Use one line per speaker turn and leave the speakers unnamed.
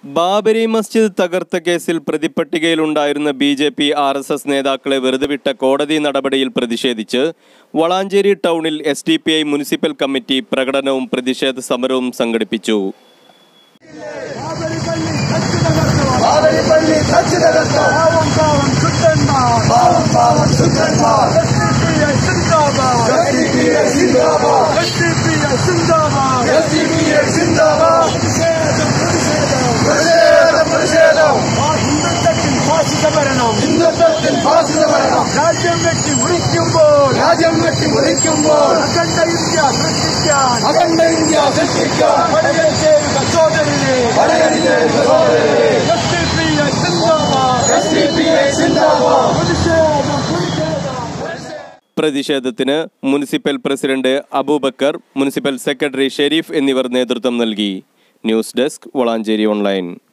ബാബരി മസ്ജിദ് തകർത്ത കേസിൽ പ്രതിപ്പട്ടികയിലുണ്ടായിരുന്ന B J P R S S നേതാക്കളെ വെറുതെ വിട്ട കോടതി നടപടിയിൽ പ്രതിഷേധിച്ച് വളാഞ്ചേരി ടൗണിൽ S D P I municipal committee പ്രകടനവും പ്രതിഷേധ സമരവും സംഘടിപ്പിച്ചു
മാതരിപ്പള്ളി തച്ചിതകർത്ത പാവം പാവം ശുദ്ധന്മാർ പാവം പാവം ശുദ്ധന്മാർ സിന്ദാബാദ് സിന്ദാബാദ് സിന്ദാബാദ് സിന്ദാബാദ് പ്രതിഷേധം പ്രതിഷേധം ഹിന്ദുത്വത്തിൽ ഫാസിസ ഭരണം ഹിന്ദുത്വത്തിൽ ഫാസിസ ഭരണം രാജ്യം വെട്ടി മുറിക്കുമ്പോൾ രാജ്യം വെട്ടി മുറിക്കുമ്പോൾ അഖണ്ഡ ഇന്ത്യ സൃഷ്ടിക്കാൻ അഖണ്ഡ ഇന്ത്യ സൃഷ്ടിക്കാൻ പടകൾ ചേരുക സോദരനെ പടകൾ ചേരുക സോദരനെ
പ്രതിഷേധത്തിന് municipal president Abubakar municipal secretary Sharif എന്നിവർ നേതൃത്വം നൽകി ന്യൂസ് ഡെസ്ക് വളാഞ്ചേരി ഓൺലൈൻ